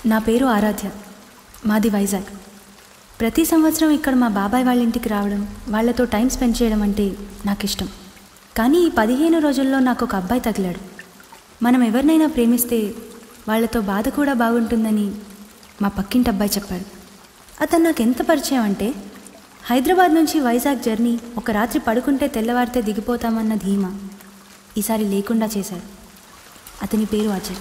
నా పేరు ఆరాధ్య మాది వైజాగ్ ప్రతి సంవత్సరం ఇక్కడ మా బాబాయ్ వాళ్ళ ఇంటికి రావడం వాళ్ళతో టైం స్పెండ్ చేయడం అంటే నాకు ఇష్టం కానీ ఈ పదిహేను రోజుల్లో నాకు ఒక అబ్బాయి తగిలాడు మనం ఎవరినైనా ప్రేమిస్తే వాళ్ళతో బాధ కూడా బాగుంటుందని మా పక్కింటి అబ్బాయి చెప్పాడు అతను నాకు ఎంత పరిచయం అంటే హైదరాబాద్ నుంచి వైజాగ్ జర్నీ ఒక రాత్రి పడుకుంటే తెల్లవారితే దిగిపోతామన్న ధీమా ఈసారి లేకుండా చేశాడు అతని పేరు అజయ్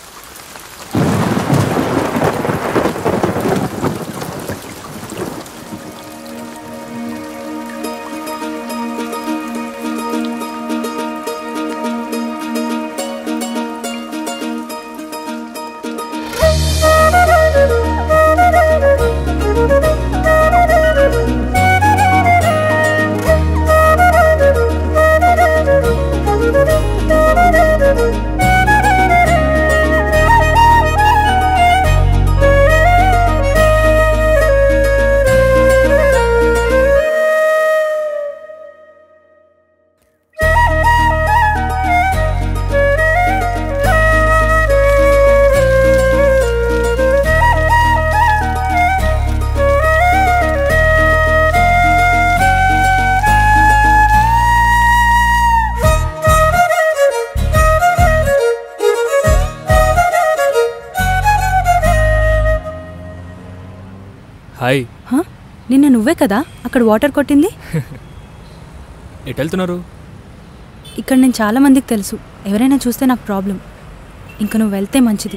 హాయ్ హ? నిన్న నువ్వే కదా అక్కడ వాటర్ కొట్టింది ఎటు వెళ్తున్నారు ఇక్కడ నేను చాలా మందికి తెలుసు ఎవరైనా చూస్తే నాకు ప్రాబ్లం ఇంకా నువ్వు వెళ్తే మంచిది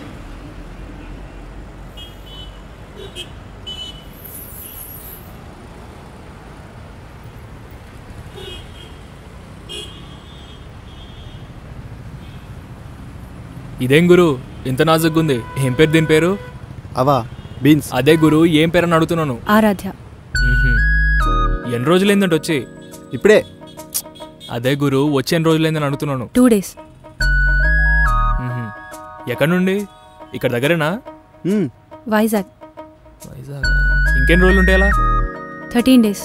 ఇదేం గురు ఇంత నాజుగ్గుంది ఏం పేరు దీని పేరు అవా బీన్స్ అదే గురు ఏం పేరు అని అడుగుతున్నాను ఆరాధ్య మ్మ్హ్మ్. ఎన్ని రోజులైందంటే వచ్చి ఇప్పుడే అదే గురు వచ్చి ఎన్ని రోజులైందని అడుగుతున్నాను టూ డేస్ మ్మ్హ్మ్. ఎక్కడి నుండి ఇక్కడ దగ్గరేనా మ్మ్. వైజాగ్ వైజాగ్ ఇంకెన్ని రోజులు ఉంటాయి అలా thirteen days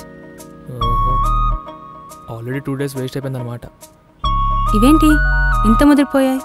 already two days waste అయిపోయింది అనమాట ఇవేంటి ఇంత ముదిరిపోయాయి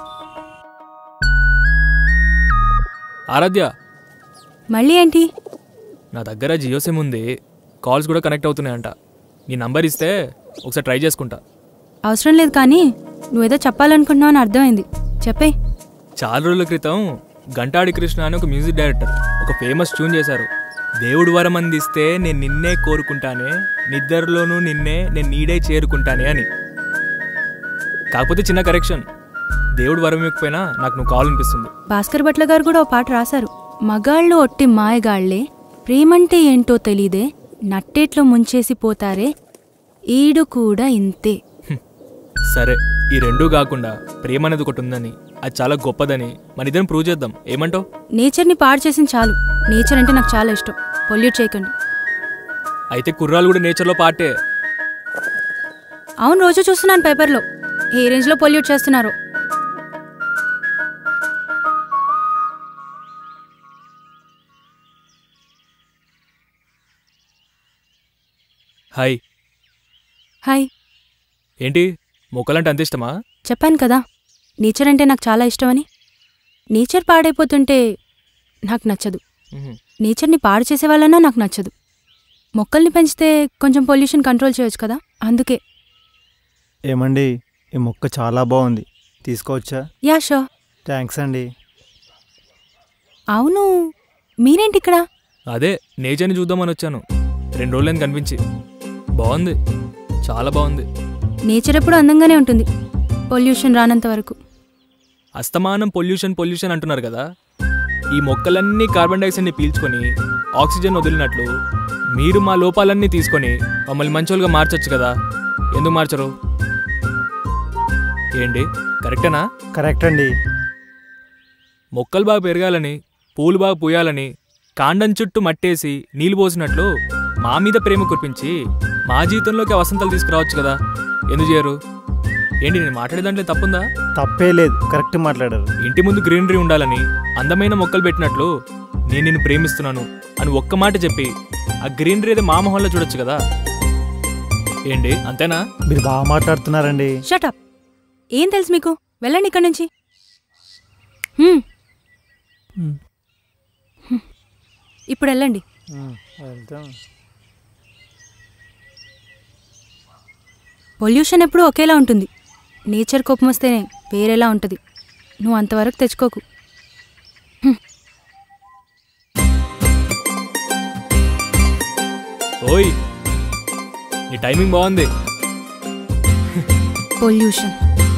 ఆరాధ్య మళ్ళీ ఏంటి నా దగ్గర జియో సిమ్ ఉంది కాల్స్ కూడా కనెక్ట్ అవుతున్నాయంట నీ నంబర్ ఇస్తే ఒకసారి ట్రై చేసుకుంటా అవసరం లేదు కానీ నువ్వేదో చెప్పాలనుకుంటున్నావు అని అర్థమైంది చెప్పే చాలా రోజుల క్రితం గంటాడి కృష్ణ అని ఒక మ్యూజిక్ డైరెక్టర్ ఒక ఫేమస్ ట్యూన్ చేశారు దేవుడు వరం అందిస్తే నేను నిన్నే కోరుకుంటానే నిద్రలోనూ నిన్నే నేను నీడే చేరుకుంటానే అని కాకపోతే చిన్న కరెక్షన్ దేవుడు వరం ఇవ్వకపోయినా నాకు నువ్వు కావాలనిపిస్తుంది భాస్కర్ భట్ల గారు కూడా ఓ పాట రాశారు మగాళ్ళు ఒట్టి మాయగాళ్లే ప్రేమంటే ఏంటో తెలీదే నట్టేట్లో ముంచేసి పోతారే ఈడు కూడా ఇంతే హ్మ్. సరే ఈ రెండూ కాకుండా ప్రేమ అనేది ఒకటి ఉందని అది చాలా గొప్పదని మన ఇద్దరం ప్రూవ్ చేద్దాం ఏమంటావు నేచర్ని పాడు చేసిన చాలు నేచర్ అంటే నాకు చాలా ఇష్టం పొల్యూట్ చేయకండి అయితే కుర్రాలు కూడా నేచర్లో పాటే అవును రోజు చూస్తున్నాను పేపర్లో ఏ రేంజ్లో పొల్యూట్ చేస్తున్నారు హాయ్ హాయ్ ఏంటి మొక్కలంటే అంత ఇష్టమా చెప్పాను కదా నేచర్ అంటే నాకు చాలా ఇష్టమని నేచర్ పాడైపోతుంటే నాకు నచ్చదు మ్మ్. నేచర్ని పాడు చేసే వాళ్ళన్నా నాకు నచ్చదు మొక్కల్ని పెంచితే కొంచెం పొల్యూషన్ కంట్రోల్ చేయొచ్చు కదా అందుకే ఏమండి ఈ మొక్క చాలా బాగుంది తీసుకోవచ్చా యా షో థ్యాంక్స్ అండి అవును మీరేంటి ఇక్కడ అదే నేచర్ని చూద్దామని వచ్చాను రెండు రోజులైంది కనిపించి బాగుంది చాలా బాగుంది నేచర్ ఎప్పుడు అందంగానే ఉంటుంది పొల్యూషన్ రానంత వరకు అస్తమానం పొల్యూషన్ పొల్యూషన్ అంటున్నారు కదా ఈ మొక్కలన్నీ కార్బన్ డైఆక్సైడ్ని పీల్చుకొని ఆక్సిజన్ వదిలినట్లు మీరు మా లోపాలన్నీ తీసుకొని మమ్మల్ని మంచోళ్ళుగా మార్చొచ్చు కదా ఎందుకు మార్చరు ఏంటి కరెక్టేనా కరెక్ట్ అండి మొక్కలు బాగా పెరగాలని పూలు బాగా పూయాలని కాండం చుట్టూ మట్టేసి నీళ్ళు పోసినట్లు మా మీద ప్రేమ కురిపించి మా జీవితంలోకి ఆ వసంతాలు తీసుకురావచ్చు కదా ఎందుకు చేయరు ఏంటి నేను మాట్లాడే దాంట్లో తప్పుందా తప్పే లేదు కరెక్ట్ మాట్లాడారు ఇంటి ముందు గ్రీనరీ ఉండాలని అందమైన మొక్కలు పెట్టినట్లు నేను నిన్ను ప్రేమిస్తున్నాను అని ఒక్క మాట చెప్పి ఆ గ్రీనరీ ఏదో మా మొహంలో చూడొచ్చు కదా ఏంటి అంతేనా మీరు బాగా మాట్లాడుతున్నారండి షటప్ ఏం తెలుసు మీకు వెళ్ళండి ఇక్కడి నుంచి హ్మ్. ఇప్పుడు వెళ్ళండి వెళ్తాం పొల్యూషన్ ఎప్పుడూ ఒకేలా ఉంటుంది నేచర్ కోపం వస్తేనే వేరేలా ఉంటుంది నువ్వు అంతవరకు తెచ్చుకోకు ఓయ్ నీ టైమింగ్ బాగుంది పొల్యూషన్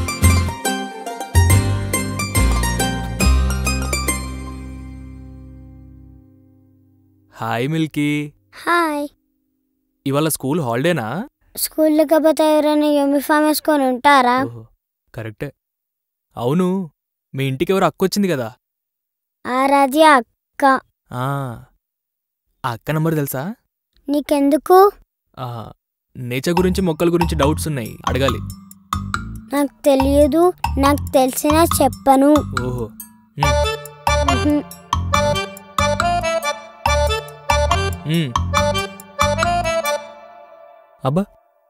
హాయ్ మిల్కీ హాయ్ ఇవాళ స్కూల్ హాలిడేనా స్కూల్లో కాకపోతే ఎవరైనా యూనిఫామ్ వేసుకొని ఉంటారా ఓహో కరెక్టే అవును మీ ఇంటికి ఎవరు అక్క వచ్చింది కదా ఆరాధ్య అక్క ఆ ఆ అక్క నంబర్ తెలుసా నీకెందుకు ఆ, నేచర్ గురించి మొక్కల గురించి డౌట్స్ ఉన్నాయి అడగాలి నాకు తెలియదు నాకు తెలిసినా చెప్పను ఓహో ఉహుం. ఉమ్. అబ్బా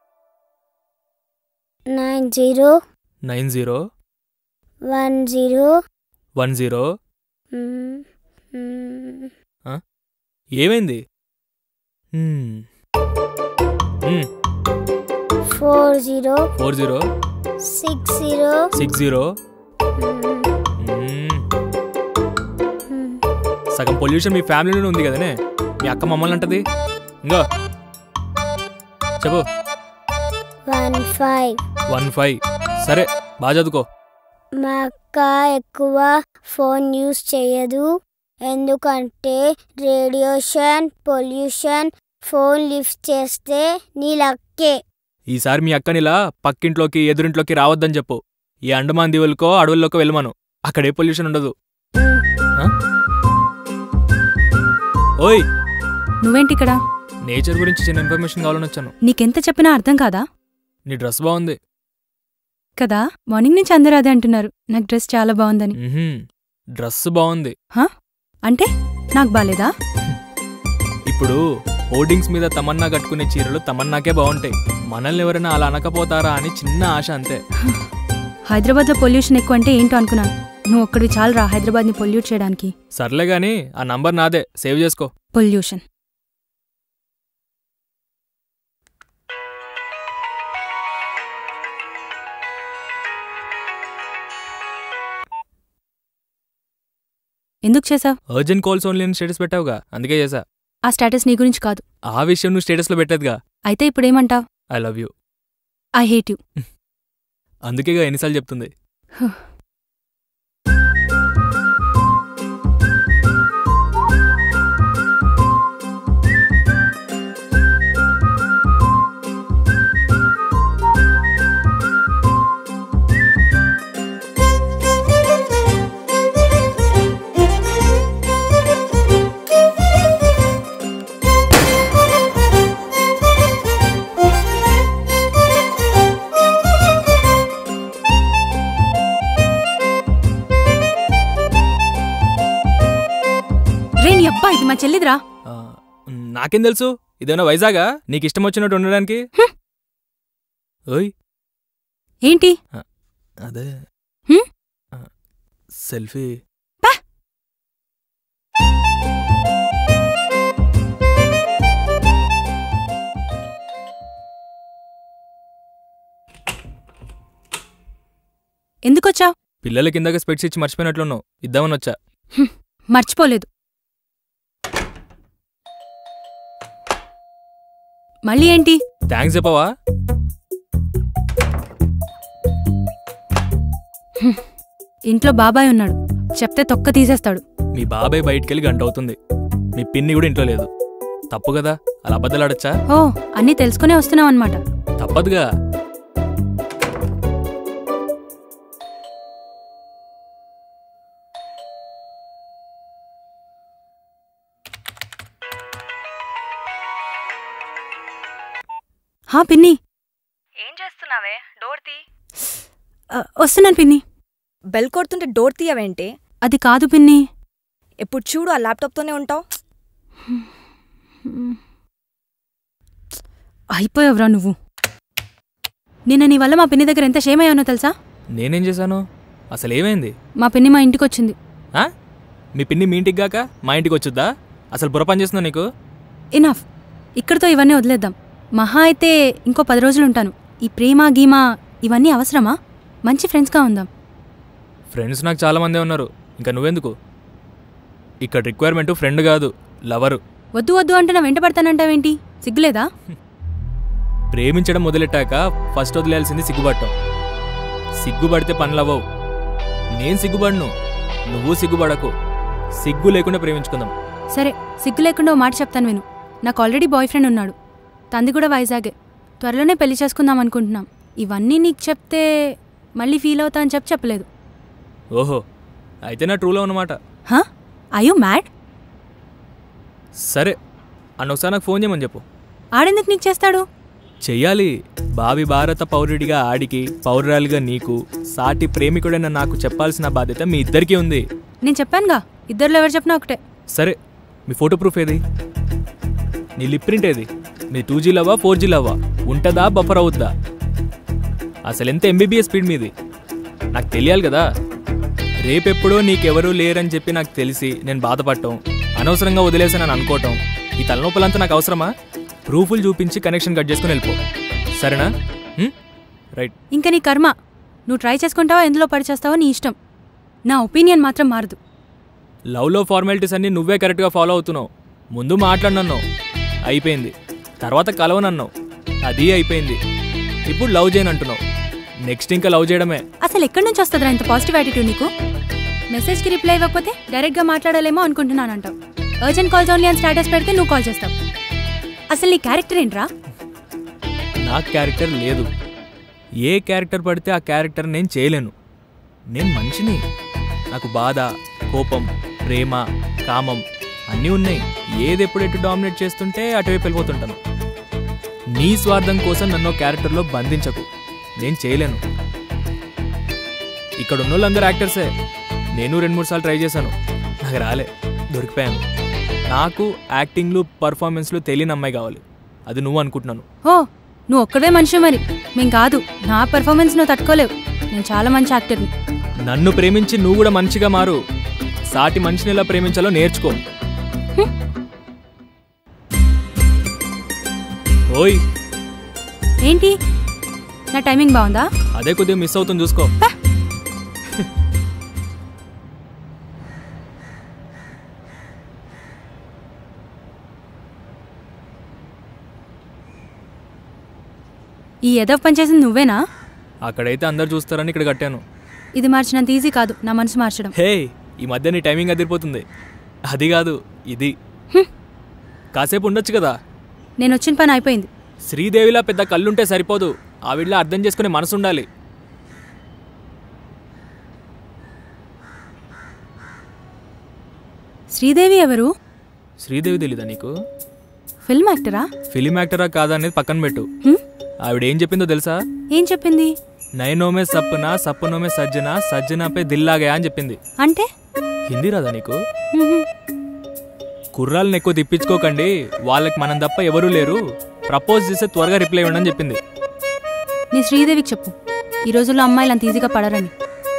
nine zero nine zero one zero one zero మ్, మ్, ఏమైంది ఉమ్. ఉమ్. Four zero four zero six zero six zero మ్, ఉమ్. మ్. సగం పొల్యూషన్ మీ ఫ్యామిలీలోనే ఉంది కదనే మీ అక్క మమ్మల్ని అంటది ఇంకో చెప్పు వన్ ఫైవ్ వన్ ఫైవ్ సరే బాగా చదువుకో మా అక్క ఎక్కువ ఫోన్ యూస్ చేయదు ఎందుకంటే రేడియేషన్ పొల్యూషన్ ఫోన్ లిఫ్ట్ చేస్తే నీ లక్కే ఈసారి మీ అక్కనిలా పక్కింట్లోకి ఎదురింట్లోకి రావద్దని చెప్పు ఈ అండమాన్ దీవులకో అడవుల్లోకో వెళ్ళమను అక్కడే పొల్యూషన్ ఉండదు మ్, ఓయ్ నువ్వేంటి ఇక్కడ నేచర్ గురించి చిన్న ఇన్ఫర్మేషన్ కావాలని వచ్చాను నీకెంత చెప్పినా అర్థం కాదా నీ డ్రెస్ బాగుంది కదా మార్నింగ్ నుంచి అందరూ అదే అంటున్నారు నాకు డ్రెస్ చాలా బాగుందని మ్హూ. డ్రెస్ బాగుంది అంటే నాకు బాలేదా ఇప్పుడు హోర్డింగ్స్ మీద తమన్నా కట్టుకునే చీరలు తమన్నాకే బాగుంటాయి మనల్ని ఎవరైనా అలా అనకపోతారా అని చిన్న ఆశ అంతే హైదరాబాద్లో పొల్యూషన్ ఎక్కువ అంటే ఏంటో అనుకున్నాను నువ్వు ఒక్కడివి చాలరా హైదరాబాద్ని పొల్యూట్ చేయడానికి సర్లే గాని ఆ నంబర్ నాదే సేవ్ చేసుకో పొల్యూషన్ ఎందుకు చేసావు అర్జెంట్ కాల్స్ ఓన్లీ అని స్టేటస్ పెట్టావుగా అందుకే చేసా ఆ స్టేటస్ నీ గురించి కాదు ఆ విషయం నువ్వు స్టేటస్లో పెట్టేదిగా అయితే ఇప్పుడేమంటావు I love you I hate you అందుకేగా ఎన్నిసార్లు చెప్తుంది రే నీ అబ్బా ఇది మా చెల్లిదిరా ఆ, నాకేం తెలుసు ఇదేమైనా వైజాగా నీకు ఇష్టం వచ్చినట్టు ఉండడానికి ఓయ్ ఏంటి అదే హ్మ్? ఆ, సెల్ఫీ ఎందుకొచ్చావు పిల్లల కిందకి స్పెట్స్ ఇచ్చి మర్చిపోయినట్లున్నావు ఇద్దామని వచ్చా మర్చిపోలేదు మళ్ళీ ఏంటి థ్యాంక్స్ చెప్పవా ఇంట్లో బాబాయ్ ఉన్నాడు చెప్తే తొక్క తీసేస్తాడు మీ బాబాయ్ బయటికెళ్ళి గంట అవుతుంది మీ పిన్ని కూడా ఇంట్లో లేదు తప్పు కదా అలా అబద్ధలాడచ్చా ఓ అన్నీ తెలుసుకునే వస్తున్నావు అనమాట తప్పదుగా హా పిన్ని ఏం చేస్తున్నావే డోర్ తీ ఆ, వస్తున్నాను పిన్ని బెల్ కొడుతుంటే డోర్ తీయవేంటి అది కాదు పిన్ని ఎప్పుడు చూడు ఆ ల్యాప్టాప్తోనే ఉంటావు అయిపోయావురా నువ్వు నిన్న నీ వల్ల మా పిన్ని దగ్గర ఎంత షేమ్ అయ్యానో తెలుసా నేనేం చేశాను అసలు ఏమైంది మా పిన్ని మా ఇంటికి వచ్చింది ఆ? మీ పిన్ని మీ ఇంటికి గాక మా ఇంటికి వచ్చుద్దా అసలు బుర్ర పని చేస్తుందా నీకు ఇనఫ్ ఇక్కడితో ఇవన్నీ వదిలేద్దాం మహా అయితే ఇంకో పది రోజులు ఉంటాను ఈ ప్రేమ గీమా ఇవన్నీ అవసరమా మంచి ఫ్రెండ్స్గా ఉందాం ఫ్రెండ్స్ నాకు చాలామందే ఉన్నారు ఇంకా నువ్వెందుకు ఇక్కడ రిక్వైర్మెంట్ ఫ్రెండ్ కాదు లవరు వద్దు వద్దు అంటే నా వెంట పడతానంటావేంటి సిగ్గులేదా ప్రేమించడం మొదలెట్టాక ఫస్ట్ వదిలేయాల్సింది సిగ్గుపడటం సిగ్గుపడితే పనులవ్వవు నేను సిగ్గుపడను నువ్వు సిగ్గుపడకు సిగ్గు లేకుండా ప్రేమించుకుందాం సరే సిగ్గు లేకుండా ఓ మాట చెప్తాను విను నాకు ఆల్రెడీ బాయ్ ఫ్రెండ్ ఉన్నాడు తంది కూడా వైజాగే త్వరలోనే పెళ్లి చేసుకుందాం అనుకుంటున్నాం ఇవన్నీ నీకు చెప్తే మళ్ళీ ఫీల్ అవుతా అని చెప్పి చెప్పలేదు ఓహో అయితే నా ట్రూలో ఉన్నమాట హా అయ్యో మ్యాడ్ సరే అన్న ఒకసారి నాకు ఫోన్ చేయమని చెప్పు ఆడెందుకు నీకు చేస్తాడు చెయ్యాలి భావి భారత పౌరుడిగా ఆడికి పౌరురాలిగా నీకు సాటి ప్రేమికుడైన నాకు చెప్పాల్సిన బాధ్యత మీ ఇద్దరికీ ఉంది నేను చెప్పానుగా ఇద్దరిలో ఎవరు చెప్పినా ఒకటే సరే మీ ఫోటో ప్రూఫ్ ఏది నీ లిప్ ప్రింట్ ఏది మీ టూ జీ లవ్వా ఫోర్ జీ లవ్వా ఉంటుందా బఫర్ అవుద్దా అసలు ఎంత ఎంబీబీఎస్ స్పీడ్ మీది నాకు తెలియాలి కదా రేపెప్పుడో నీకెవరూ లేరని చెప్పి నాకు తెలిసి నేను బాధపడటం అనవసరంగా వదిలేసానని అనుకోవటం ఈ తలనొప్పులంతా నాకు అవసరమా ప్రూఫ్లు చూపించి కనెక్షన్ కట్ చేసుకుని వెళ్ళిపో సరేనా హ్మ్? రైట్ ఇంకా నీ కర్మ నువ్వు ట్రై చేసుకుంటావా ఎందులో పడి చేస్తావో నీ ఇష్టం నా ఒపీనియన్ మాత్రం మారదు లవ్లో ఫార్మాలిటీస్ అన్నీ నువ్వే కరెక్ట్గా ఫాలో అవుతున్నావు ముందు మాట్లాడినన్నావు అయిపోయింది తర్వాత కలవనన్నావు అది అయిపోయింది ఇప్పుడు లవ్ చేయను అంటున్నావు నెక్స్ట్ ఇంకా లవ్ చేయడమే అసలు ఎక్కడి నుంచి వస్తుందిరా ఇంత పాజిటివ్ యాటిట్యూడ్ నీకు మెసేజ్కి రిప్లై ఇవ్వకపోతే డైరెక్ట్గా మాట్లాడాలేమో అనుకుంటున్నానంటావు అర్జెంట్ కాల్స్ ఓన్లీ అని స్టేటస్ పెడితే నువ్వు కాల్ చేస్తావు అసలు నీ క్యారెక్టర్ ఏంట్రా నా క్యారెక్టర్ లేదు ఏ క్యారెక్టర్ పడితే ఆ క్యారెక్టర్ నేను చేయలేను నేను మనిషిని నాకు బాధ కోపం ప్రేమ కామం అన్నీ ఉన్నాయి ఏది ఎప్పుడెటు డామినేట్ చేస్తుంటే అటువైపు వెళ్ళిపోతుంటాను నీ స్వార్థం కోసం నన్ను క్యారెక్టర్లో బంధించకు నేను చేయలేను ఇక్కడ ఉన్న వాళ్ళందరూ యాక్టర్సే నేను రెండు మూడు సార్లు ట్రై చేశాను నాకు రాలే దొరికిపోయాను నాకు యాక్టింగ్లు పర్ఫార్మెన్స్లు తెలియని అమ్మాయి కావాలి అది నువ్వు అనుకుంటున్నాను ఓ నువ్వు ఒక్కడే మనిషి మరి మేం కాదు నా పెర్ఫార్మెన్స్ నువ్వు తట్టుకోలేవు నేను చాలా మంచి యాక్టర్ని నన్ను ప్రేమించి నువ్వు కూడా మంచిగా మారు సాటి మనిషిని ఎలా ప్రేమించాలో నేర్చుకో ఓయ్ ఏంటి నా టైమింగ్ బాగుందా అదే కొద్దిగా మిస్ అవుతుంది చూసుకో ఈ ఎదవ పని చేసింది నువ్వేనా అక్కడైతే అందరు చూస్తారని ఇక్కడ కట్టాను ఇది మార్చినంత ఈజీ కాదు నా మనసు మార్చడం హే ఈ మధ్య నీ టైమింగ్ అదిరిపోతుంది అది కాదు ఇది కాసేపు ఉండొచ్చు కదా నేను వచ్చిన పని అయిపోయింది శ్రీదేవిలా పెద్ద కళ్ళుంటే సరిపోదు ఆవిడలా అర్థం చేసుకునే మనసు ఉండాలి శ్రీదేవి ఎవరు శ్రీదేవి తెలీదా నీకు ఫిల్మ్ యాక్టరా ఫిలిం యాక్టరా కాదా అనేది పక్కన పెట్టు హ్మ్? ఆవిడ ఏం చెప్పిందో తెలుసా ఏం చెప్పింది నయనోమే సప్పున సప్పునోమే సజ్జన సజ్జనపై దిల్లాగా అని చెప్పింది అంటే హిందీ రాదా నీకు మ్హూ. కుర్రాలను ఎక్కువ తిప్పించుకోకండి వాళ్ళకి మనం తప్ప ఎవరూ లేరు ప్రపోజ్ చేస్తే త్వరగా రిప్లై ఇవ్వండి అని చెప్పింది నీ శ్రీదేవికి చెప్పు ఈ రోజుల్లో అమ్మాయిలు అంత ఈజీగా పడరని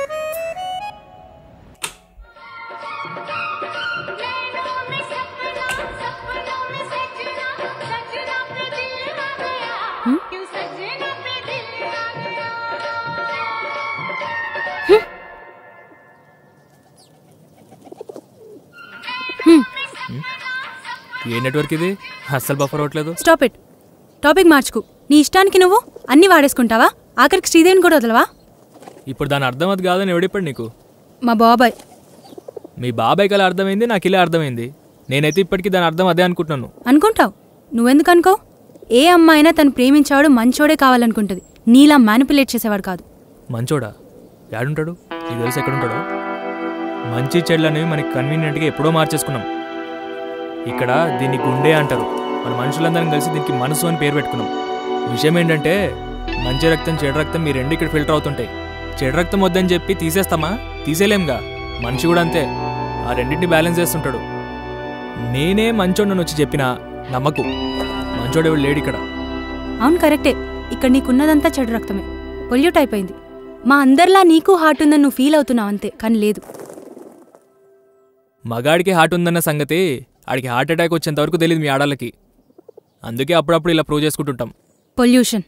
ఏ నెట్వర్క్ ఇది అస్సలు బఫర్ అవ్వట్లేదు స్టాప్ ఇట్ టాపిక్ మార్చుకు నీ ఇష్టానికి నువ్వు అన్ని వాడేసుకుంటావా ఆఖరికి శ్రీదేవిని కూడా వదలవా ఇప్పుడు దాని అర్థం అది కాదని ఎవడిప్పుడు నీకు మా బాబాయ్ మీ బాబాయ్ కల అర్థమైంది నాకు ఇలా అర్థమైంది నేనైతే ఇప్పటికీ దాని అర్థం అదే అనుకుంటున్నాను అనుకుంటావు నువ్వెందుకు అనుకో ఏ అమ్మాయినా తను ప్రేమించేవాడు మంచోడే కావాలనుకుంటుంది నీలా మ్యానిపులేట్ చేసేవాడు కాదు మంచోడా యాడుంటాడు ఇది తెలిసి ఎక్కడుంటాడో మంచి చెడ్లు అనేవి మనకి కన్వీనియంట్గా ఎప్పుడో మార్చేసుకున్నాం ఇక్కడ దీన్ని గుండె అంటారు మన మనుషులందరం కలిసి దీనికి మనసు అని పేరు పెట్టుకున్నాం విషయం ఏంటంటే మంచి రక్తం చెడు రక్తం మీ రెండు ఇక్కడ ఫిల్టర్ అవుతుంటాయి చెడు రక్తం వద్దని చెప్పి తీసేస్తామా తీసేలేంగా మనిషి కూడా అంతే ఆ రెండింటిని బ్యాలెన్స్ చేస్తుంటాడు నేనే మంచోడని వచ్చి చెప్పినా నమ్మకు మంచోడు ఎవడు లేడు ఇక్కడ అవును కరెక్టే ఇక్కడ నీకున్నదంతా చెడు రక్తమే పొల్యూట్ అయిపోయింది మా అందరిలా నీకు హార్ట్ ఉందని నువ్వు ఫీల్ అవుతున్నావు అంతే కానీ లేదు మగాడికి హార్ట్ ఉందన్న సంగతి ఆడికి హార్ట్ అటాక్ వచ్చేంత వరకు తెలియదు మీ ఆడాలకి అందుకే అప్పుడప్పుడు ఇలా ప్రూవ్ చేసుకుంటుంటాం పొల్యూషన్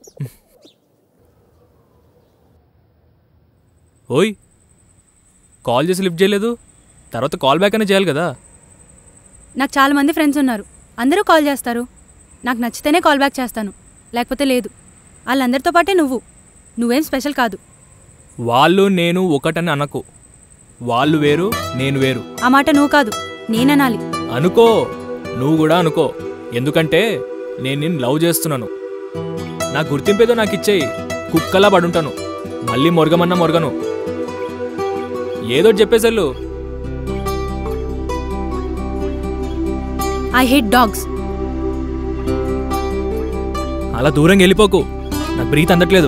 ఓయ్ కాల్ చేసి లిఫ్ట్ చేయలేదు తర్వాత కాల్ బ్యాక్ అయినా చేయాలి కదా నాకు చాలా మంది ఫ్రెండ్స్ ఉన్నారు అందరూ కాల్ చేస్తారు నాకు నచ్చితేనే కాల్ బ్యాక్ చేస్తాను లేకపోతే లేదు వాళ్ళందరితో పాటే నువ్వు నువ్వేం స్పెషల్ కాదు వాళ్ళు నేను ఒకటని అనకు వాళ్ళు వేరు నేను వేరు ఆ మాట నువ్వు కాదు నేననాలి అనుకో నువ్వు కూడా అనుకో ఎందుకంటే నేను నిన్ను లవ్ చేస్తున్నాను నా గుర్తింపేదో నాకు ఇచ్చేయి కుక్కలా పడుంటాను మళ్ళీ మొరగమన్నా మొరగను ఏదో చెప్పేసెళ్ళు ఐ హేట్ డాగ్స్ అలా దూరంగా వెళ్ళిపోకు నాకు బ్రీత్ అందట్లేదు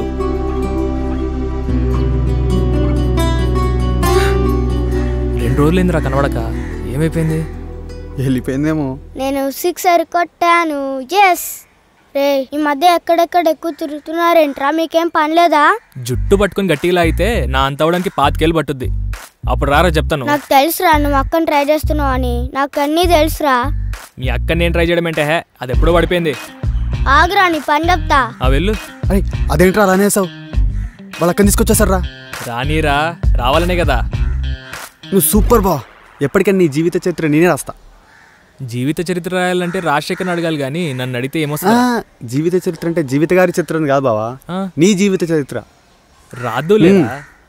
రెండు రోజులైందిరా కనబడక ఏమైపోయింది వెళ్ళిపోయిందేమో నేను సిక్స్ అరి కొట్టాను ఎస్ రే ఈ మధ్య ఎక్కడెక్కడ ఎక్కువ తిరుగుతున్నారేంట్రా మీకేం పని లేదా జుట్టు పట్టుకొని గట్టిగా అయితే నా అంత అవడానికి పాతికేళ్ళు పట్టుద్ది అప్పుడు రారా చెప్తాను నాకు తెలుసురా నువ్వు అక్కని ట్రై చేస్తున్నావు అని నాకు అన్నీ తెలుసురా మీ అక్క నేను ట్రై చేయడం ఏంటే హే అది ఎప్పుడో పడిపోయింది ఆగురా నీ పని చెప్తా ఆ వెళ్ళు అరే అదేంట్రా అలా అనేసావు వాళ్ళ అక్కని తీసుకొచ్చేసారా రానీరా రావాలనే కదా నువ్వు సూపర్ బా ఎప్పటికైనా నీ జీవిత చరిత్ర నేనే రాస్తా జీవిత చరిత్ర రాయాలంటే రాజశేఖర్ని అడగాలి కానీ నన్ను అడిగితే ఆ, ఏమొస్తుంది జీవిత చరిత్ర అంటే జీవిత గారి చరిత్ర అని కాదు బావా ఆ? నీ జీవిత చరిత్ర రాదు లేదా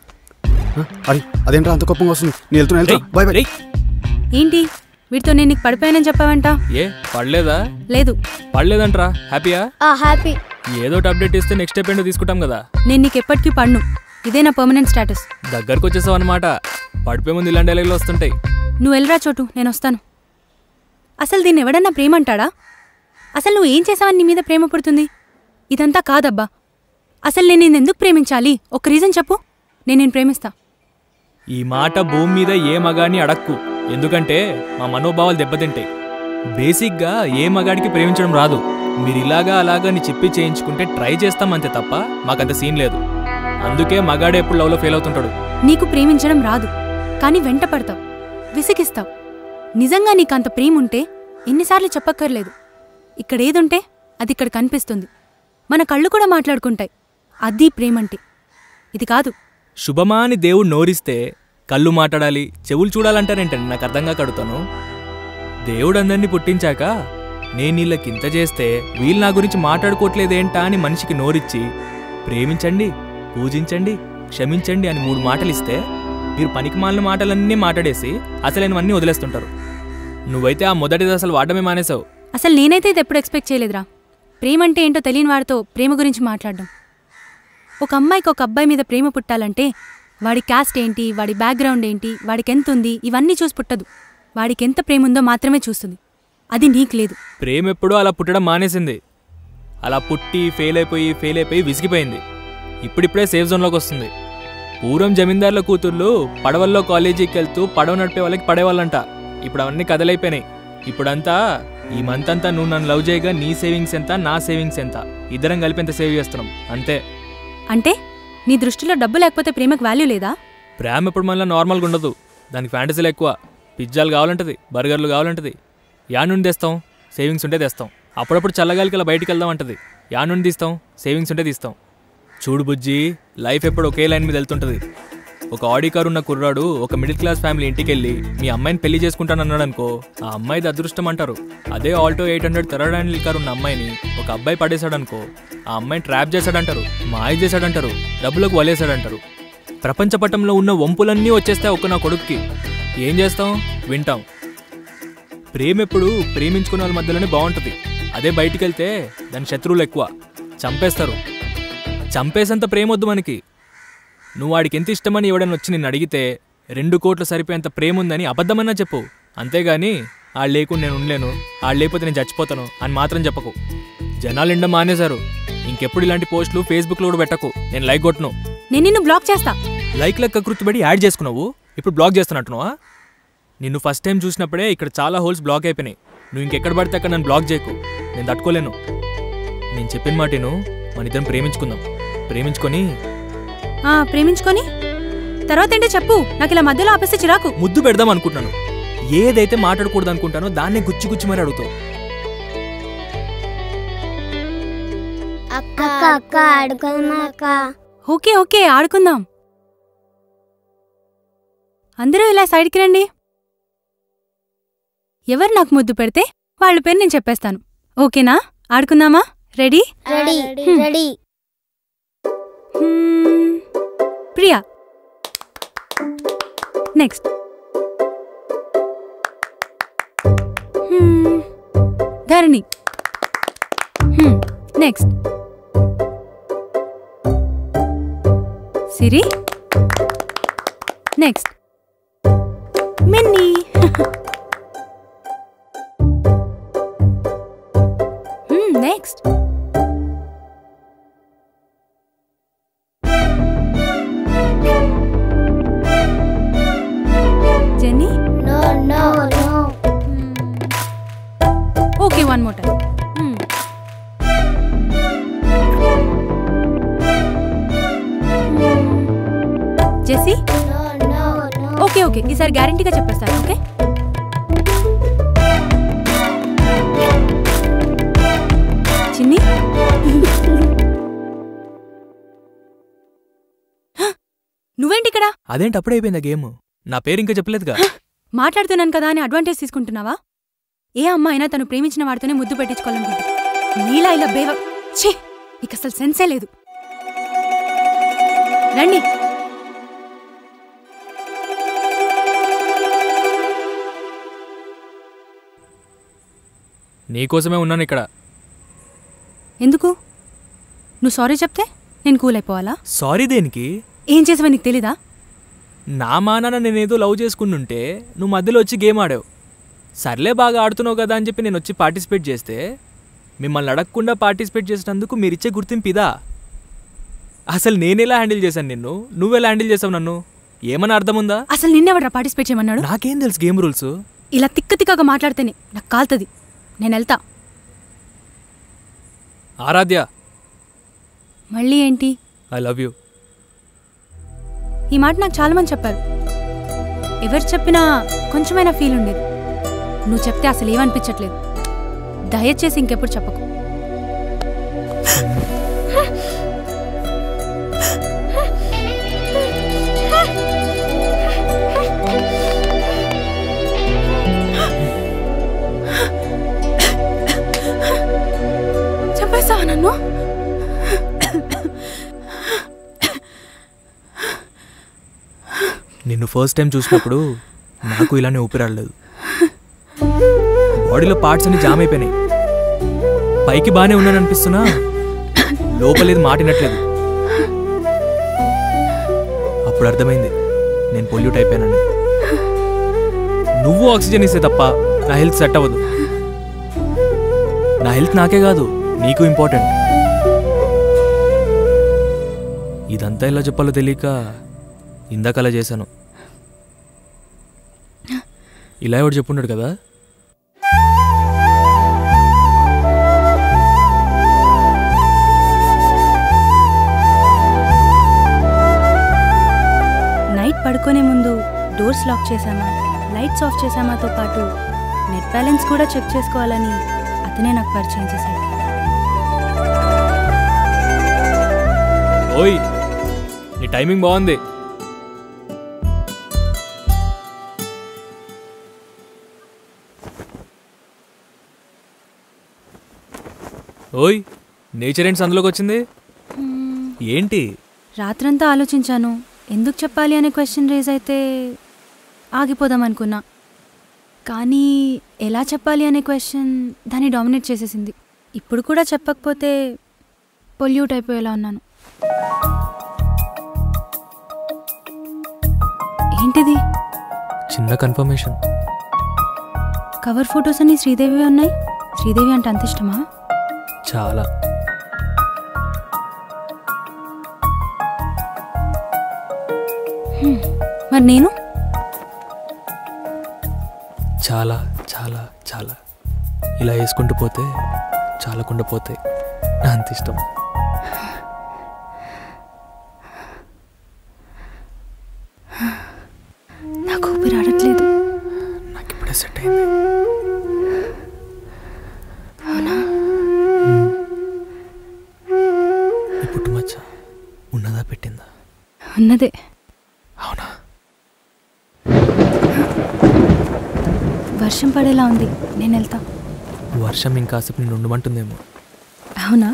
ఆ, అరే అదేంట్రా అంత కోపంగా వస్తుంది నేను వెళ్తున్నా వెళ్తున్నా బాయ్ బాయ్ రేయ్, ఏంటి వీటితో నేను నీకు పడిపోయానని చెప్పావంట ఏ పడలేదా లేదు పడలేదంట్రా హ్యాపీయా ఆ హ్యాపీ ఏదో ఒకటి అప్డేట్ ఇస్తే నెక్స్ట్ స్టెప్ ఏంటో తీసుకుంటాం కదా నేను నీకు ఎప్పటికీ పడ్ను ఇదే నా పర్మనెంట్ స్టేటస్ దగ్గరకు వచ్చేసావు అనమాట పడిపోయే ముందు ఇలాంటి డైలాగులు వస్తుంటాయి నువ్వు వెళ్ళరా చోటు నేను వస్తాను అసలు దీన్ని ఎవడన్నా ప్రేమ అంటాడా అసలు నువ్వు ఏం చేసావని నీ మీద ప్రేమ పుడుతుంది ఇదంతా కాదబ్బా అసలు నేను నిన్ను ఎందుకు ప్రేమించాలి ఒక రీజన్ చెప్పు నేను నేను ప్రేమిస్తా ఈ మాట భూమి మీద ఏ మగాడిని అడక్కు ఎందుకంటే మా మనోభావాలు దెబ్బతింటాయి బేసిక్గా ఏ మగాడికి ప్రేమించడం రాదు మీరు ఇలాగా అలాగా అని చెప్పి చేయించుకుంటే ట్రై చేస్తాం అంతే తప్ప మాకంత సీన్ లేదు అందుకే మగాడే ఎప్పుడు లవ్లో ఫెయిల్ అవుతుంటాడు నీకు ప్రేమించడం రాదు కానీ వెంట పడతావు విసిగిస్తావు నిజంగా నీకు అంత ప్రేమ ఉంటే ఎన్నిసార్లు చెప్పక్కర్లేదు ఇక్కడ ఏదుంటే అది ఇక్కడ కనిపిస్తుంది మన కళ్ళు కూడా మాట్లాడుకుంటాయి అది ప్రేమంటే ఇది కాదు శుభమా అని దేవుడు నోరిస్తే కళ్ళు మాట్లాడాలి చెవులు చూడాలంటారేంటండి నాకు అర్థంగా కడుతాను దేవుడు అందరినీ పుట్టించాక నేను వీళ్ళకి ఇంత చేస్తే వీళ్ళు నా గురించి మాట్లాడుకోవట్లేదేంటా అని మనిషికి నోరిచ్చి ప్రేమించండి పూజించండి క్షమించండి అని మూడు మాటలు ఇస్తే మీరు పనికి మాలిన మాటలన్నీ మాట్లాడేసి అసలైనవన్నీ వదిలేస్తుంటారు నువ్వైతే ఆ మొదటిది అసలు వాడమే మానేశావు అసలు నేనైతే ఇది ఎప్పుడు ఎక్స్పెక్ట్ చేయలేదురా ప్రేమ అంటే ఏంటో తెలియని వాడితో ప్రేమ గురించి మాట్లాడడం ఒక అమ్మాయికి ఒక అబ్బాయి మీద ప్రేమ పుట్టాలంటే వాడి క్యాస్ట్ ఏంటి వాడి బ్యాక్గ్రౌండ్ ఏంటి వాడికి ఎంత ఉంది ఇవన్నీ చూసి పుట్టదు వాడికి ఎంత ప్రేమ ఉందో మాత్రమే చూస్తుంది అది నీకు లేదు ప్రేమ ఎప్పుడో అలా పుట్టడం మానేసింది అలా పుట్టి ఫెయిల్ అయిపోయి ఫెయిల్ అయిపోయి విసిగిపోయింది ఇప్పుడిప్పుడే సేఫ్ జోన్లోకి వస్తుంది పూర్వం జమీందార్ల కూతుర్లు పడవల్లో కాలేజీకి వెళ్తూ పడవ నడిపే వాళ్ళకి పడేవాళ్ళంట ఇప్పుడు అవన్నీ కథలైపోయినాయి ఇప్పుడంతా ఈ మంత్ అంతా నువ్వు నన్ను లవ్ చేయగా నీ సేవింగ్స్ ఎంత నా సేవింగ్స్ ఎంత ఇద్దరం కలిపి ఎంత సేవ్ చేస్తున్నాం అంతే అంటే నీ దృష్టిలో డబ్బు లేకపోతే ప్రేమకు వాల్యూ లేదా ప్రేమ ఎప్పుడు మళ్ళీ నార్మల్గా ఉండదు దానికి ఫ్యాంటసీలు ఎక్కువ పిజ్జాలు కావాలంటది బర్గర్లు కావాలంటది యా నుండి తెస్తాం సేవింగ్స్ ఉంటే తెస్తాం అప్పుడప్పుడు చల్లగాలికి అలా బయటికి వెళ్దాం అంటది యా నుండి తీస్తాం సేవింగ్స్ ఉంటే తీస్తాం చూడు బుజ్జి లైఫ్ ఎప్పుడు ఒకే లైన్ మీద వెళ్తుంటది ఒక ఆడి కారు ఉన్న కుర్రాడు ఒక మిడిల్ క్లాస్ ఫ్యామిలీ ఇంటికి వెళ్ళి మీ అమ్మాయిని పెళ్లి చేసుకుంటానన్నాడు అనుకో ఆ అమ్మాయిది అదృష్టం అంటారు అదే Alto eight hundred third handle car ఉన్న అమ్మాయిని ఒక అబ్బాయి పడేశాడనుకో ఆ అమ్మాయిని ట్రాప్ చేశాడంటారు మాయ చేశాడంటారు డబ్బులకు వలేశాడంటారు ప్రపంచ పటంలో ఉన్న వంపులన్నీ వచ్చేస్తాయి ఒక్క నా కొడుక్కి ఏం చేస్తాం వింటాం ప్రేమ ఎప్పుడు ప్రేమించుకున్న వాళ్ళ మధ్యలోనే బాగుంటుంది అదే బయటికి వెళ్తే దాని శత్రువులు ఎక్కువ చంపేస్తారు చంపేసేంత ప్రేమ వద్దు మనకి నువ్వు వాడికి ఎంత ఇష్టమని ఎవడైనా వచ్చి నిన్ను అడిగితే రెండు కోట్లు సరిపోయేంత ప్రేమ ఉందని అబద్ధమన్నా చెప్పు అంతేగాని ఆళ్ళు లేకుండా నేను ఉండలేను ఆళ్ళు లేకపోతే నేను చచ్చిపోతాను అని మాత్రం చెప్పకు జనాలు ఎండ మానేశారు ఇంకెప్పుడు ఇలాంటి పోస్టులు ఫేస్బుక్లో కూడా పెట్టకు నేను లైక్ కొట్టను నేను నిన్ను బ్లాక్ చేస్తా లైక్ లెక్క కృత్తుబడి యాడ్ చేసుకున్నావు ఇప్పుడు బ్లాక్ చేస్తున్నట్టున్నావా నిన్ను ఫస్ట్ టైం చూసినప్పుడే ఇక్కడ చాలా హోల్స్ బ్లాక్ అయిపోయినాయి నువ్వు ఇంకెక్కడ పడితే అక్కడ నన్ను బ్లాక్ చేయకు నేను తట్టుకోలేను నేను చెప్పిన మాటను మన ఇద్దరం ప్రేమించుకుందాం ప్రేమించుకొని ఆ ప్రేమించుకొని తర్వాత ఏంటో చెప్పు నాకు ఇలా మధ్యలో ఆపేస్తే చిరాకు ముద్దు పెడదాం అనుకుంటున్నాను ఏదైతే మాట్లాడకూడదు అనుకుంటానో దాన్నే గుచ్చి గుచ్చి మరి అడుగుతావు అక్క అక్క అడుగుమా అక్క ఓకే ఓకే ఆడుకుందాం అందరూ ఇలా సైడ్కి రండి ఎవరు నాకు ముద్దు పెడితే వాళ్ళ పేరు నేను చెప్పేస్తాను ఓకేనా ఆడుకుందామా రెడీ రెడీ రెడీ హ్మ్, Priya next hmm, Dharani hmm, next Siri next Minnie hmm, next Jenny no no no okay one more time Jessie no no no okay okay ఈసారి గ్యారంటీగా చెప్పేస్తాను ఓకే చిన్ని హ! నువ్వేంటి ఇక్కడ అదేంటి అప్పుడే అయిపోయింది గేమ్ నా పేరు ఇంకా చెప్పలేదుగా మాట్లాడుతున్నాను కదా అని అడ్వాంటేజ్ తీసుకుంటున్నావా ఏ అమ్మ అయినా తను ప్రేమించిన వాడితోనే ముద్దు పెట్టించుకోవాలనుకుంటుంది నీలా ఇలా బేవ ఛీ నీకు అసలు సెన్సే లేదు రండి నీకోసమే ఉన్నాను ఇక్కడ ఎందుకు నువ్వు సారీ చెప్తే నేను కూల్ అయిపోవాలా సారీ దేనికి ఏం చేసావో నీకు తెలీదా నా మానాన నేనేదో లవ్ చేసుకుంటుంటే నువ్వు మధ్యలో వచ్చి గేమ్ ఆడావు సర్లే బాగా ఆడుతున్నావు కదా అని చెప్పి నేను వచ్చి పార్టిసిపేట్ చేస్తే మిమ్మల్ని అడగకుండా పార్టిసిపేట్ చేసినందుకు మీరిచ్చే గుర్తింపు ఇదా అసలు నేనెలా హ్యాండిల్ చేశాను నిన్ను నువ్వెలా హ్యాండిల్ చేసావు నన్ను ఏమన్నా అర్థముందా అసలు నిన్నెవడ్రా పార్టిసిపేట్ చేయమన్నాడు నాకేం తెలుసు గేమ్ రూల్స్ ఇలా తిక్క తిక్కగా మాట్లాడితేనే నాకు కాలుతుంది నేను వెళ్తా ఆరాధ్య మళ్ళీ ఏంటి ఐ లవ్ యూ ఈ మాట నాకు చాలా మంది చెప్పారు ఎవరు చెప్పినా కొంచెమైనా ఫీల్ ఉండేది నువ్వు చెప్తే అసలు ఏమనిపించట్లేదు దయచేసి ఇంకెప్పుడు చెప్పకు చెప్పేస్తావా నన్ను నిన్ను ఫస్ట్ టైం చూసినప్పుడు నాకు ఇలానే ఊపిరాడలేదు బాడీలో పార్ట్స్ అన్ని జామ్ అయిపోయినాయి పైకి బాగానే ఉన్నాను అనిపిస్తున్నా లోపలేది మాటినట్లేదు అప్పుడు అర్థమైంది నేను పొల్యూట్ అయిపోయానని నువ్వు ఆక్సిజన్ ఇస్తే తప్ప నా హెల్త్ సెట్ అవ్వదు నా హెల్త్ నాకే కాదు నీకు ఇంపార్టెంట్ ఇదంతా ఎలా చెప్పాలో తెలియక ఇందాక అలా చేశాను ఇలా ఎవడు చెప్పున్నాడు కదా నైట్ పడుకునే ముందు డోర్స్ లాక్ చేశామా లైట్స్ ఆఫ్ చేశామాతో పాటు నెట్ బ్యాలెన్స్ కూడా చెక్ చేసుకోవాలని అతనే నాకు పరిచయం చేశాడు ఓయ్ నీ టైమింగ్ బాగుంది ఓయ్ నేచర్ ఏంటి అందులోకి వచ్చింది ఏంటి రాత్రంతా ఆలోచించాను ఎందుకు చెప్పాలి అనే క్వశ్చన్ రేజ్ అయితే ఆగిపోదాం అనుకున్నా కానీ ఎలా చెప్పాలి అనే క్వశ్చన్ దాన్ని డామినేట్ చేసేసింది ఇప్పుడు కూడా చెప్పకపోతే పొల్యూట్ అయిపోయేలా ఉన్నాను ఏంటిది చిన్న కన్ఫర్మేషన్ కవర్ ఫొటోస్ అన్ని శ్రీదేవి ఉన్నాయి శ్రీదేవి అంటే అంత ఇష్టమా చాలా మరి నేను చాలా చాలా చాలా ఇలా వేసుకుంటూ పోతే చాలకుండా పోతాయి అంత ఇష్టం నాకు ఊపిరి ఆడట్లేదు నాకు ఇప్పుడు సెట్ అయింది మ్మ్. ఈ పుట్టుమచ్చ ఉన్నదా పెట్టిందా ఉన్నదే అవునా వర్షం పడేలా ఉంది నేను వెళ్తా వర్షం ఇంకాసేపు నేను ఉండమంటుందేమో అవునా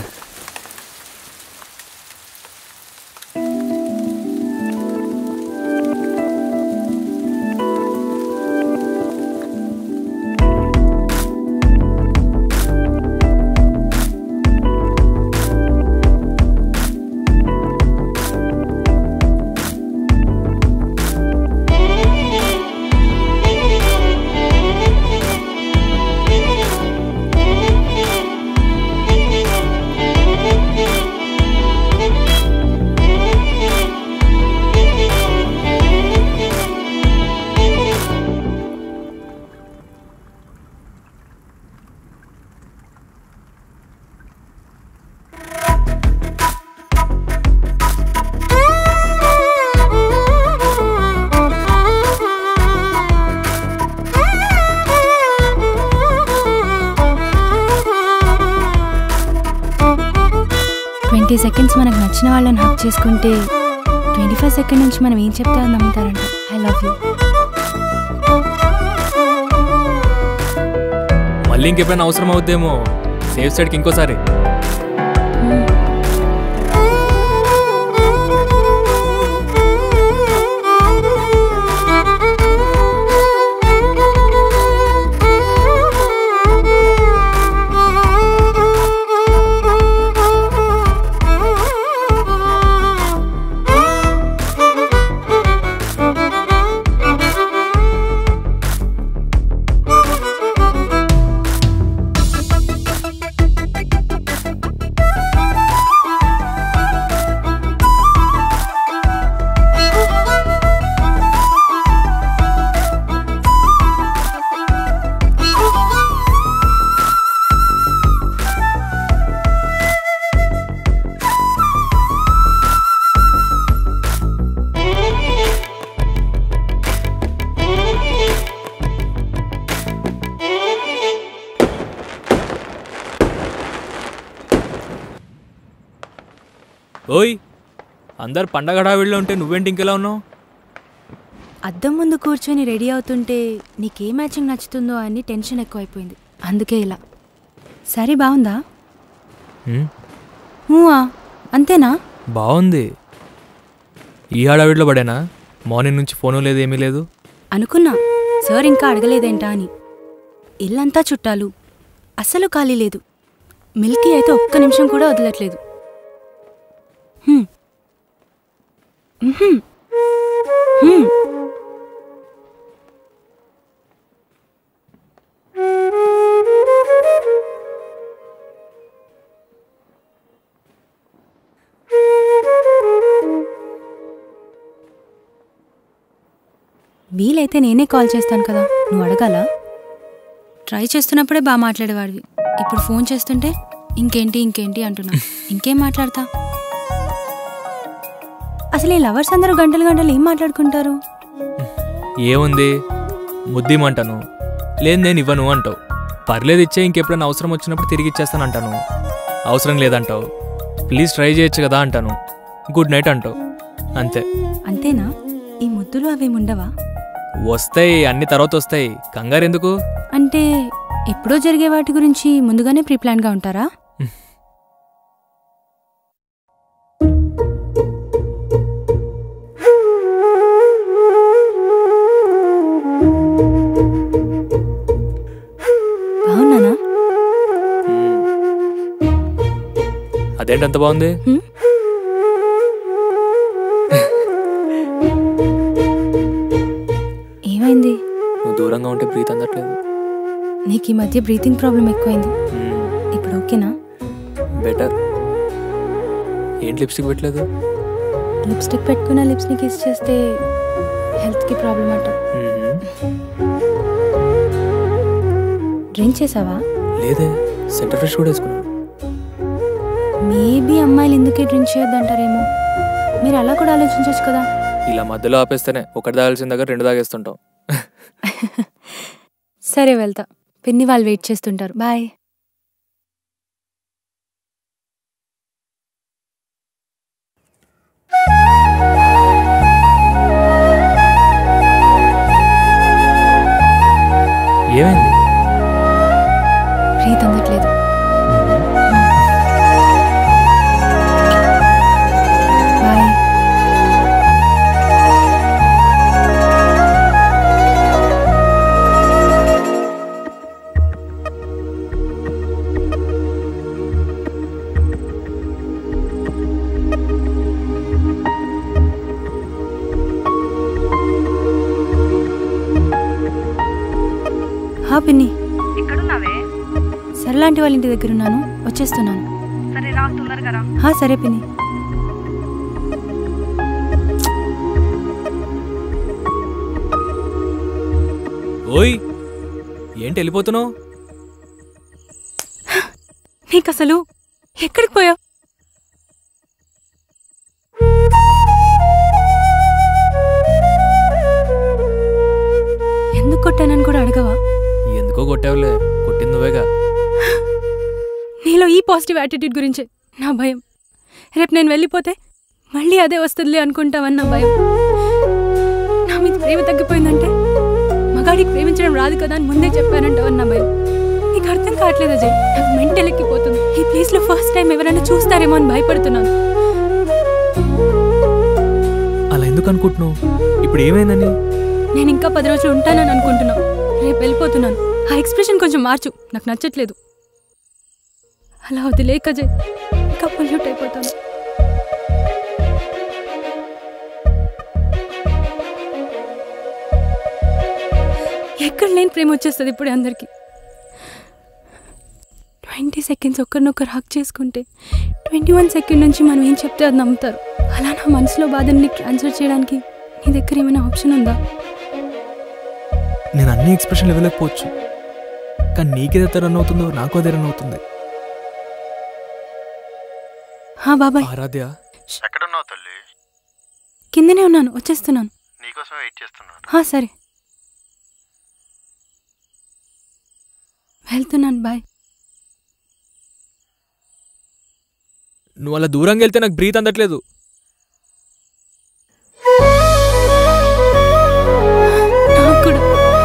ట్వంటీ సెకండ్స్ మనకు నచ్చిన వాళ్ళని హక్ చేసుకుంటే ట్వంటీ ఫైవ్ సెకండ్ నుంచి మనం ఏం చెప్తే అది నమ్ముతారంట ఐ లవ్ యూ మళ్ళీ ఇంకెప్పుడైనా అవసరం అవుద్దేమో సేఫ్ సైడ్కి ఇంకోసారి ఓయ్ అందరు పండగ హడావిడిలో ఉంటే నువ్వేంటి ఇంకెలా ఉన్నావు అద్దం ముందు కూర్చొని రెడీ అవుతుంటే నీకే మ్యాచింగ్ నచ్చుతుందో అని టెన్షన్ ఎక్కువైపోయింది అందుకే ఇలా సరే బాగుందా హ్మ్, ఊవా అంతేనా బాగుంది ఈ హడావిడిలో పడేనా మార్నింగ్ నుంచి ఫోను లేదు ఏమీ లేదు అనుకున్నా సార్ ఇంకా అడగలేదేంటా అని ఇల్లంతా చుట్టాలు అస్సలు ఖాళీ లేదు మిల్కీ అయితే ఒక్క నిమిషం కూడా వదలట్లేదు హ్మ్. మ్హూ. హ్మ్. వీలైతే నేనే కాల్ చేస్తాను కదా నువ్వు అడగాలా ట్రై చేస్తున్నప్పుడే బాగా మాట్లాడేవాడివి ఇప్పుడు ఫోన్ చేస్తుంటే ఇంకేంటి ఇంకేంటి అంటున్నా ఇంకేం మాట్లాడతా అసలు ఈ లవర్స్ అందరూ గంటలు గంటలు ఏం మాట్లాడుకుంటారు ఏముంది ముద్దిమంటాను లేదు నేను ఇవ్వను అంటావు పర్లేదు ఇచ్చే ఇంకెప్పుడైనా అవసరం వచ్చినప్పుడు తిరిగి ఇచ్చేస్తాను అంటాను అవసరం లేదంటావు ప్లీజ్ ట్రై చేయొచ్చు కదా అంటాను గుడ్ నైట్ అంటావు అంతే అంతేనా ఈ ముద్దులు అవేముండవా వస్తాయి అన్ని తర్వాత వస్తాయి కంగారు ఎందుకు అంటే ఎప్పుడో జరిగే వాటి గురించి ముందుగానే ప్రీ గా ఉంటారా బాగున్నానా అదేంటి అంత బాగుంది హ్మ్? ఏమైంది నువ్వు దూరంగా ఉంటే బ్రీత్ అందట్లేదు నీకు ఈ మధ్య బ్రీతింగ్ ప్రాబ్లం ఎక్కువైంది ఇప్పుడు ఓకేనా బెటర్ ఏంటి లిప్స్టిక్ పెట్టలేదు లిప్స్టిక్ పెట్టుకున్న లిప్స్ని కిస్ చేస్తే హెల్త్కి ప్రాబ్లం అంట డ్రింక్ చేసావా లేదే సెంటర్ ఫ్రెష్ కూడా వేసుకున్నాను మేబీ అమ్మాయిలు ఎందుకే డ్రింక్ చేయొద్దంటారేమో మీరు అలా కూడా ఆలోచించవచ్చు కదా ఇలా మధ్యలో ఆపేస్తేనే ఒకటి తాగాల్సిన దగ్గర రెండు తాగేస్తుంటాం సరే వెళ్తా పిన్ని వాళ్ళు వెయిట్ చేస్తుంటారు బాయ్ ఏమైంది ప్రీత్ అందట్లేదు బాయ్ హా పిన్ని ఎక్కడున్నావే సరలాంటి వాళ్ళ ఇంటి దగ్గర ఉన్నాను వచ్చేస్తున్నాను సరే రా తొందరగా రా హా సరే పిన్ని ఓయ్ ఏంటి వెళ్ళిపోతున్నావు నీకు అసలు ఎక్కడికి పోయావు ఎందుకు కొట్టానని కూడా అడగవా ఎందుకో కొట్టావులే కొట్టింది నువ్వేగా నీలో ఈ పాజిటివ్ యాటిట్యూడ్ గురించే నా భయం రేపు నేను వెళ్ళిపోతే మళ్ళీ అదే వస్తుందిలే అనుకుంటావని నా భయం నా మీద ప్రేమ తగ్గిపోయిందంటే మగాడికి ప్రేమించడం రాదు కదా అని ముందే చెప్పానంటావని నా భయం నీకు అర్థం కావట్లేదు అజయ్ నాకు మెంటల్ ఎక్కిపోతుంది ఈ ప్లేస్లో ఫస్ట్ టైం ఎవరైనా చూస్తారేమో అని భయపడుతున్నాను అలా ఎందుకు అనుకుంటున్నావు ఇప్పుడు ఏమైందని నేను ఇంకా పది రోజులు ఉంటానని అనుకుంటున్నా రేపు వెళ్ళిపోతున్నాను ఆ ఎక్స్ప్రెషన్ కొంచెం మార్చు నాకు నచ్చట్లేదు అలా వదిలేక అజయ్ ఇంకా పొల్యూట్ అయిపోతాను ఎక్కడ లేని ప్రేమ వచ్చేస్తుంది ఇప్పుడే అందరికీ ట్వంటీ సెకండ్స్ ఒకరినొకరు హక్ చేసుకుంటే ట్వంటీ వన్ సెకండ్ నుంచి మనం ఏం చెప్తే అది నమ్ముతారు అలా నా మనసులో బాధని నీకు ట్రాన్స్ఫర్ చేయడానికి నీ దగ్గర ఏమైనా ఆప్షన్ ఉందా నేను అన్ని ఎక్స్ప్రెషన్లు ఇవ్వలేకపోవచ్చు కానీ నీకేదైతే రన్ అవుతుందో నాకు అదే రన్ అవుతుంది హా బాబాయ్ ఆరాధ్య ఎక్కడున్నావు తల్లి కిందనే ఉన్నాను వచ్చేస్తున్నాను నీకోసం వెయిట్ చేస్తున్నాను హా సరే వెళ్తున్నాను బాయ్ నువ్వు అలా దూరంగా వెళ్తే నాకు బ్రీత్ అందట్లేదు నాకు కూడా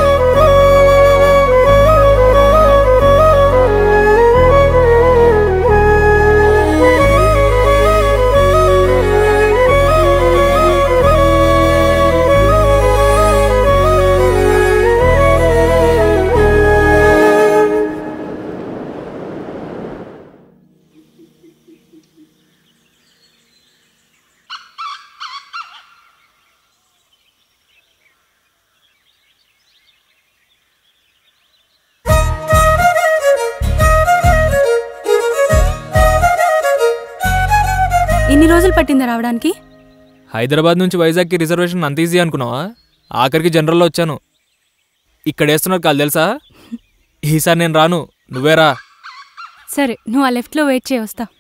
ఎన్ని రోజులు పట్టిందా రావడానికి హైదరాబాద్ నుంచి వైజాగ్కి రిజర్వేషన్ అంత ఈజీ అనుకున్నావా ఆఖరికి జనరల్లో వచ్చాను ఇక్కడ వేస్తున్నారు కాదు తెలుసా ఈసారి నేను రాను నువ్వే రా సరే నువ్వు ఆ లెఫ్ట్లో వెయిట్ చేయి వస్తా